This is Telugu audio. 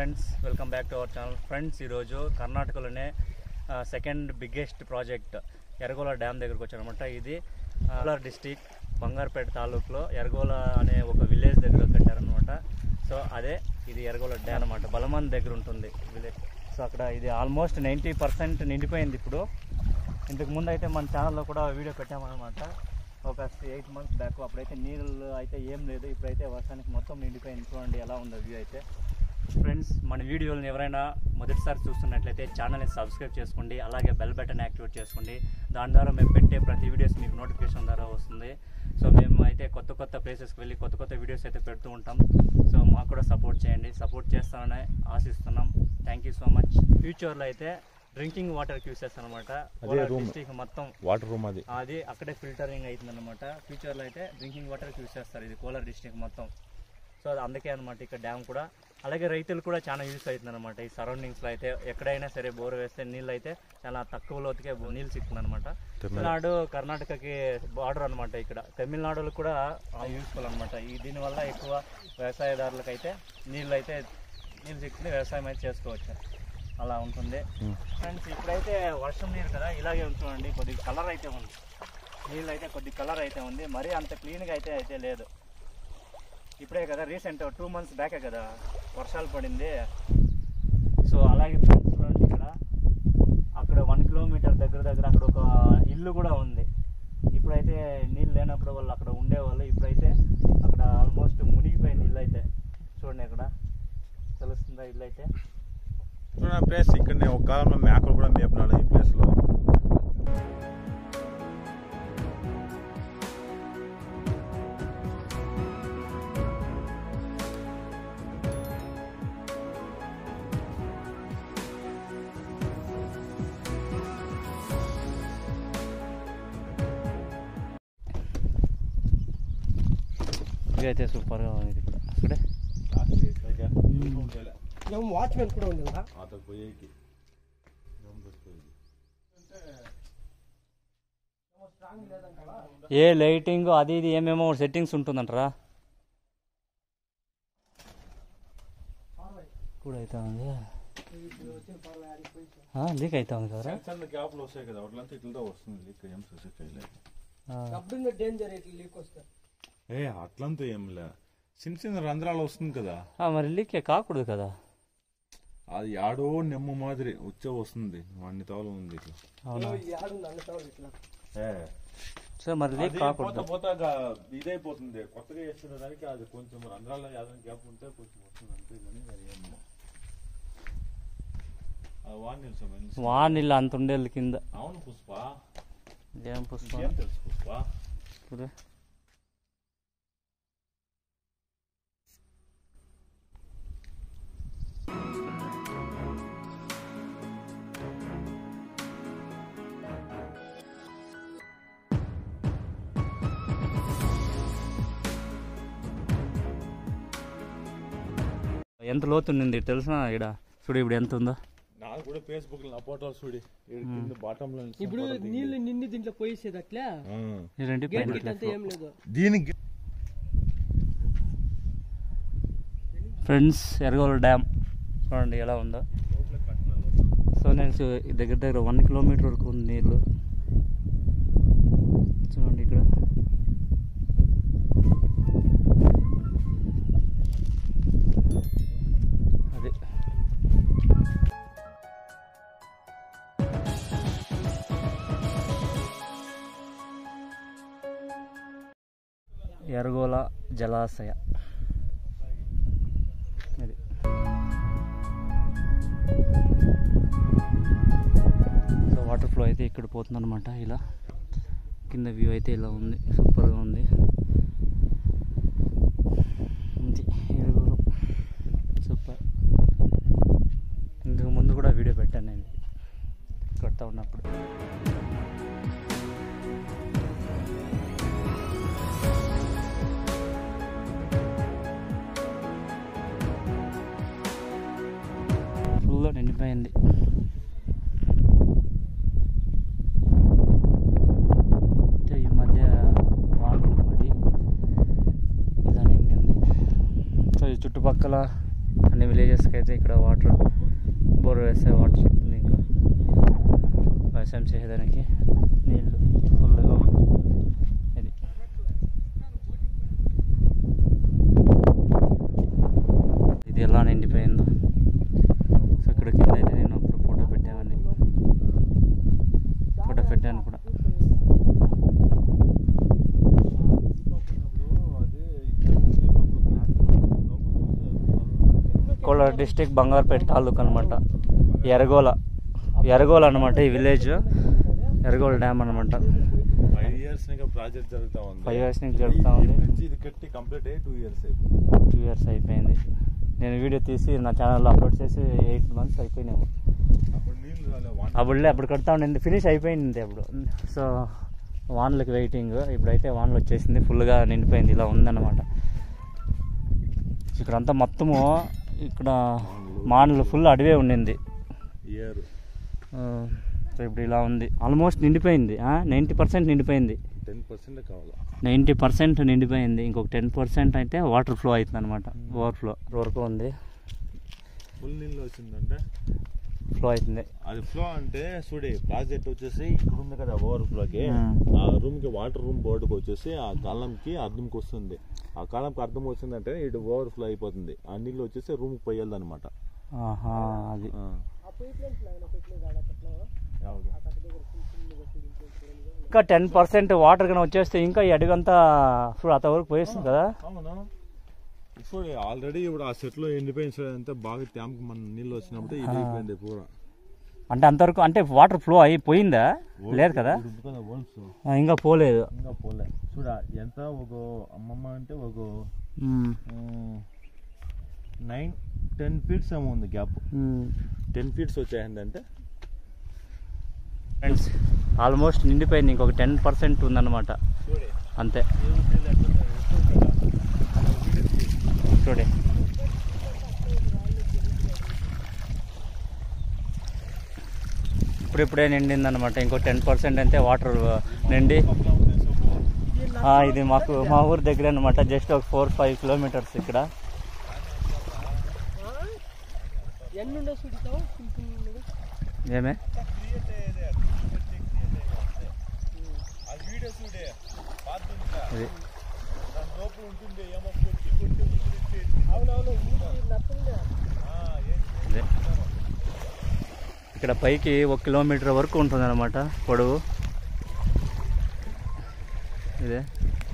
Friends welcome back to our channel friends ఈరోజు కర్ణాటకలోనే second biggest project Yeragola dam దగ్గరకు వచ్చానమాట ఇది కోలార్ డిస్టిక్ బంగారుపేట తాలూకులో ఎరగోల అనే ఒక విలేజ్ దగ్గర కట్టారనమాట సో అదే ఇది ఎరగోల డ్యామ్ అనమాట బలమన్ దగ్గర ఉంటుంది విలేజ్ సో అక్కడ ఇది ఆల్మోస్ట్ నైంటీ పర్సెంట్ నిండిపోయింది ఇప్పుడు ఇంతకు ముందు అయితే మన ఛానల్లో కూడా వీడియో పెట్టామన్నమాట ఒక ఎయిట్ మంత్స్ బ్యాక్ అప్పుడైతే నీళ్ళు అయితే ఏం లేదు ఇప్పుడైతే వర్షానికి మొత్తం నిండిపోయింది చూడండి ఎలా ఉందో వ్యూ అయితే ఫ్రెండ్స్ మన వీడియోలను ఎవరైనా మొదటిసారి చూస్తున్నట్లయితే ఛానల్ని సబ్స్క్రైబ్ చేసుకోండి అలాగే బెల్ బటన్ యాక్టివేట్ చేసుకోండి దాని ద్వారా మేము పెట్టే ప్రతి వీడియోస్ మీకు నోటిఫికేషన్ ద్వారా వస్తుంది సో మేము అయితే కొత్త కొత్త ప్లేసెస్కి వెళ్ళి కొత్త కొత్త వీడియోస్ అయితే పెడుతూ ఉంటాం సో మాకు కూడా సపోర్ట్ చేయండి సపోర్ట్ చేస్తామని ఆశిస్తున్నాం థ్యాంక్ యూ సో మచ్ ఫ్యూచర్లో అయితే డ్రింకింగ్ వాటర్ యూసెస్ అనమాట అదే room. డిస్టిక్ మొత్తం వాటర్ రూమ్ అది అది అక్కడే ఫిల్టరింగ్ అవుతుంది అనమాట ఫ్యూచర్లో అయితే డ్రింకింగ్ వాటర్ యూస్ చేస్తారు ఇది కోలార్ డిస్ట్రిక్ట్ మొత్తం సో అది అందుకే అనమాట ఇక్కడ డ్యామ్ కూడా అలాగే రైతులు కూడా చాలా యూస్ అవుతుంది అనమాట ఈ సరౌండింగ్స్లో అయితే ఎక్కడైనా సరే బోర్ వేస్తే నీళ్ళు అయితే చాలా తక్కువ లోతుకే బో- నీళ్ళు సిక్తుంది అనమాట తమిళనాడు కర్ణాటకకి బార్డర్ అనమాట ఇక్కడ తమిళనాడులో కూడా యూస్ఫుల్ అనమాట ఈ దీనివల్ల ఎక్కువ వ్యవసాయదారులకు అయితే నీళ్ళు అయితే నీళ్ళు సిక్కింది వ్యవసాయం అయితే చేసుకోవచ్చు అలా ఉంటుంది ఫ్రెండ్స్ ఇప్పుడైతే వర్షం నీరు కదా ఇలాగే ఉంటుందండి కొద్దిగా కలర్ అయితే ఉంది నీళ్ళు అయితే కొద్ది కలర్ అయితే ఉంది మరీ అంత క్లీన్గా అయితే అయితే లేదు ఇప్పుడే కదా రీసెంట్ టూ మంత్స్ బ్యాకే కదా వర్షాలు పడింది సో అలాగే ఫ్రెండ్స్ చూడండి ఇక్కడ అక్కడ వన్ కిలోమీటర్ దగ్గర దగ్గర అక్కడ ఒక ఇల్లు కూడా ఉంది ఇప్పుడైతే నీళ్ళు లేనప్పుడు వాళ్ళు అక్కడ ఉండేవాళ్ళు ఇప్పుడైతే అక్కడ ఆల్మోస్ట్ మునిగిపోయింది ఇల్లు అయితే చూడండి అక్కడ తెలుస్తుందా ఇల్లు అయితే చూడండి ప్లేస్ ఇక్కడ నేను ఒక కాలంలో మేకలు కూడా మేపినాడు ఈ ప్లేస్ లో ఇది అయితే సూపర్గా ఉంది ఇది కూడా అక్కడే ನಮ್ಮ ವಾಚ್ಮೆನ್ ಕೂಡ ಒಂದಿಲ್ಲ అతను పోయేకి ఏ లైటింగ్ అది ఇది ఏమేమో సెట్టింగ్స్ ఉంటుందంటారా కూడా అవుతా ఉంది లీక్ అవుతా ఉంది కదరా చిన్న గ్యాప్లు వస్తాయి కదా అట్లంతా ఇట్లా వస్తుంది ఇక్కడ ఏం చూసే చేయలేదు ఆ, ಕಬ್ಬಿನ ಡೇಂಜರ್ ಐತಿ ಲೀಕ್ ವಸ್ತಾರೆ ఏ అట్లంతా ఏం లే చిన్న చిన్న రంధ్రాలు వస్తుంది కదా ఆ, మరి లీకే కాకూడదు కదా అది ఆడో నెమ్మ మాదిరి వచ్చే వస్తుంది అన్ని తవలు ఉంది ఇట్లా అవునా ಯಾರು ನನ್ನ ತಗೊಳ್ಳಿ ಇಟ್ಲ ఏ సో మరి లీక్ అది కాకూడదు పోతా పోతాగా ఇదైపోతుంది కొత్తగా వేస్తున్న దానికి అది కొంచెం రంధ్రాల్లో ఏదైనా గ్యాప్ ఉంటే కొంచెం వస్తుంది అంతే కానీ అది ఏం అది వాన్ నిల్చోమని వానిల్ల అంత ఉండేది కింద అవును పుష్ప ఏం పుష్పం ఏం తెలుసు పుష్ప చూడు. ఎంత లోతు ఉండింది తెలిసిన ఇక్కడ చూడు ఇప్పుడు ఎంత ఉందో నాకు కూడా ఫేస్బుక్ లో నా ఫోటోలు చూడి ఈడ కింద బాటమ్ లో నిల్చొని ఇప్పుడు photo దిగింది. నీళ్ళు నిండి దీంట్లో పోయేసేది అట్లా ఆ. ఈ రెండు గేట్ పైన గిట్ అంతా ఏం లేదు దీనికి ఫ్రెండ్స్ ఎరగోల డ్యామ్ చూడండి ఎలా ఉందో సో నేను చూ- ఈ దగ్గర దగ్గర వన్ కిలోమీటర్ వరకు ఉంది నీళ్ళు చూడండి ఇక్కడ అది ఎరగోల జలాశయ అది సో వాటర్ ఫ్లో అయితే ఇక్కడ పోతుంది అనమాట ఇలా కింద వ్యూ అయితే ఇలా ఉంది సూపర్గా ఉంది ఉంది ఎరువులు సూపర్ ఇంతకు ముందు కూడా వీడియో పెట్టాను నేను కొడతా ఉన్నప్పుడు ఫుల్గా నిండిపోయింది అంటే ఈ మధ్య వానలు పడి ఇలా నిండింది సో ఈ చుట్టుపక్కల అన్ని విలేజెస్కి అయితే ఇక్కడ వాటర్ బోర్ వేస్తే వాటర్ చెప్తుంది ఇంకా వ్యవసాయం చేసేదానికి నీళ్ళు ఫుల్గా ఇది ఇది ఎలా నిండిపోయిందో సో ఇక్కడ కింద అయితే నేను అప్పుడు ఫోటో పెట్టామని ఫోటో పెట్టాను కూడా కోలార్ డిస్టిక్ బంగారుపేట తాలూకు అనమాట ఎరగోల ఎరగోల అనమాట ఈ విలేజ్ ఎరగోల డ్యామ్ అనమాట ఫైవ్ ఇయర్స్ ప్రాజెక్ట్ జరుగుతా ఉంది Five years నుంచి జరుగుతా ఉంది. ఈ బ్రిడ్జ్ ఇది కట్టి కంప్లీట్ అయ్యి టూ ఇయర్స్ అయిపోయింది టూ ఇయర్స్ అయిపోయింది నేను వీడియో తీసి నా ఛానల్లో అప్లోడ్ చేసి ఎయిట్ మంత్స్ అయిపోయినాము అప్పుడు నీళ్ళు రాలే వాన అప్పుడులే అప్పుడు కడతా ఉండింది ఫినిష్ అయిపోయింది అప్పుడు సో వాన్లకి వెయిటింగ్ ఇప్పుడైతే వాన్లు వచ్చేసింది ఫుల్గా నిండిపోయింది ఇలా ఉందన్నమాట ఇక్కడంతా మొత్తము ఇక్కడ మానలు ఫుల్ అడవే ఉండింది ఇయర్ ఆ, సో ఇప్పుడు ఇలా ఉంది ఆల్మోస్ట్ నిండిపోయింది నైంటీ పర్సెంట్ నిండిపోయింది టెన్ పర్సెంట్ కావాలా నైంటీ పర్సెంట్ నిండిపోయింది ఇంకొక టెన్ పర్సెంట్ అయితే వాటర్ ఫ్లో అవుతుంది అనమాట ఓవర్ఫ్లో వరకు ఉంది ఫుల్ నీళ్ళు వచ్చిందంటే ఫ్లో అవుతుంది అది ఫ్లో అంటే చూడే ప్రాజెక్ట్ వచ్చేసి ఇక్కడ ఉంది కదా ఓవర్ ఫ్లోకి Hmm. ఆ రూమ్ కి వాటర్ రూమ్ బోర్డుకి వచ్చేసి ఆ కాలంకి అర్థంకి వస్తుంది ఆ కాలంకి అర్థం వచ్చిందంటే ఇటు ఓవర్ ఫ్లో అయిపోతుంది ఆ నీళ్ళు వచ్చేసి రూమ్ కి పోయాలి అనమాట ఆహా అది ఇంకా టెన్ పర్సెంట్ వాటర్ కన్నా వచ్చేస్తే ఇంకా ఈ అడుగంతా చూడు అంత వరకు పోయేస్తుంది కదా అవును ఇప్పుడు ఆల్రెడీ ఇప్పుడు ఆ సెట్ లో ఎండిపోయిన సైడ్ అంతా బాగా ట్యాంక్ మన నీళ్ళు వచ్చినప్పుడు ఇది అయిపోయింది పూర అంటే అంతవరకు అంటే వాటర్ ఫ్లో అయిపోయిందా లేదు కదా ఇప్పుడు ఉంది కదా వోల్స్ ఆ, ఇంకా పోలేదు ఇంకా పోలే చూడ ఎంత ఒక అమ్మమ్మ అంటే ఒక మ్మ్. నైన్ టెన్ ఫీట్స్ ఏమో ఉంది గ్యాప్ మ్మ్. టెన్ ఫీట్స్ వచ్చాయంటే ఫ్రెండ్స్ ఆల్మోస్ట్ నిండిపోయింది ఇంకొక టెన్ పర్సెంట్ ఉందన్నమాట అంతే చూడే ఇప్పుడిప్పుడే నిండిందనమాట ఇంకో టెన్ పర్సెంట్ అయితే వాటర్ నిండి ఆ, ఇది మాకు మా ఊరు దగ్గర అనమాట జస్ట్ ఒక ఫోర్ ఫైవ్ కిలోమీటర్స్ ఇక్కడ ఎన్నుండే సుడితావు సింపుల్ ఏమే ఇది అవునవును ఊరికి నచ్చలే ఇదే ఇక్కడ పైకి ఒక కిలోమీటర్ వరకు ఉంటుంది అనమాట పొడవు ఇదే